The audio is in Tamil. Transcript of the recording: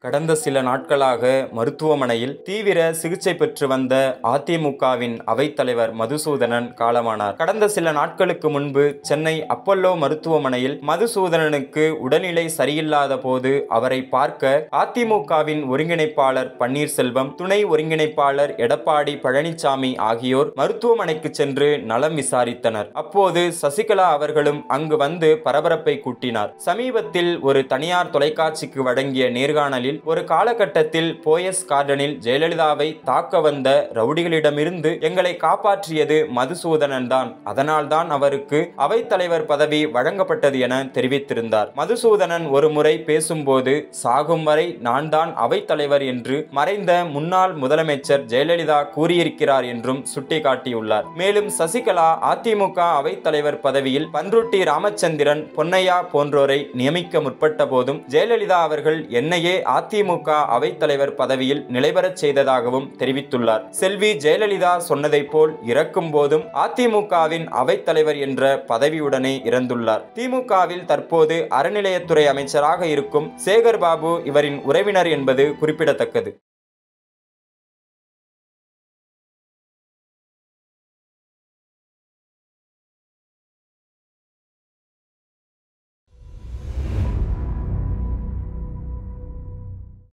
கடந்த சில நாட்களாக மருத்துவமனையில் தீவிர சிகிச்சை பெற்று வந்த அதிமுகவின் அவைத்தலைவர் மதுசூதனன் காலமானார் கடந்த சில நாட்களுக்கு முன்பு சென்னை அப்பல்லோ மருத்துவமனையில் மதுசூதனனுக்கு உடல்நிலை சரியில்லாத போது அவரை பார்க்க அதிமுகவின் ஒருங்கிணைப்பாளர் பன்னீர்செல்வம் துணை ஒருங்கிணைப்பாளர் எடப்பாடி பழனிசாமி ஆகியோர் மருத்துவமனைக்கு சென்று நலம் விசாரித்தனர் அப்போது சசிகலா அவர்களும் அங்கு வந்து பரபரப்பை கூட்டினார் சமீபத்தில் ஒரு தனியார் தொலைக்காட்சிக்கு வழங்கிய நேர்காணலில் ஒரு காலகட்டத்தில் போயஸ் கார்டனில் ஜெயலலிதாவை தாக்க வந்த ரவுடிகளிடமிருந்து எங்களை காப்பாற்றியது மதுசூதனன் தான் அதனால்தான் அவருக்கு அவைத்தலைவர் பதவி வழங்கப்பட்டது என தெரிவித்திருந்தார் மதுசூதனன் ஒரு முறை பேசும்போது சாகும் வரை நான் தான் அவைத்தலைவர் என்று மறைந்த முன்னாள் முதலமைச்சர் ஜெயலலிதா கூறியிருக்கிறார் என்றும் சுட்டிக்காட்டியுள்ளார் மேலும் சசிகலா அதிமுக அவைத்தலைவர் பதவியில் பன்ருட்டி ராமச்சந்திரன் பொன்னையா போன்றோரை நியமிக்க முற்பட்ட போதும் ஜெயலலிதா அவர்கள் என்னையே அதிமுக அவைத்தலைவர் பதவியில் நிலைபெறச் செய்ததாகவும் தெரிவித்துள்ளார் செல்வி ஜெயலலிதா சொன்னதைப் போல் இறக்கும் போதும் அதிமுகவின் அவைத்தலைவர் என்ற பதவியுடனே இறந்துள்ளார் திமுகவில் தற்போது அறநிலையத்துறை அமைச்சராக இருக்கும் சேகர் பாபு இவரின் உறவினர் என்பது குறிப்பிடத்தக்கது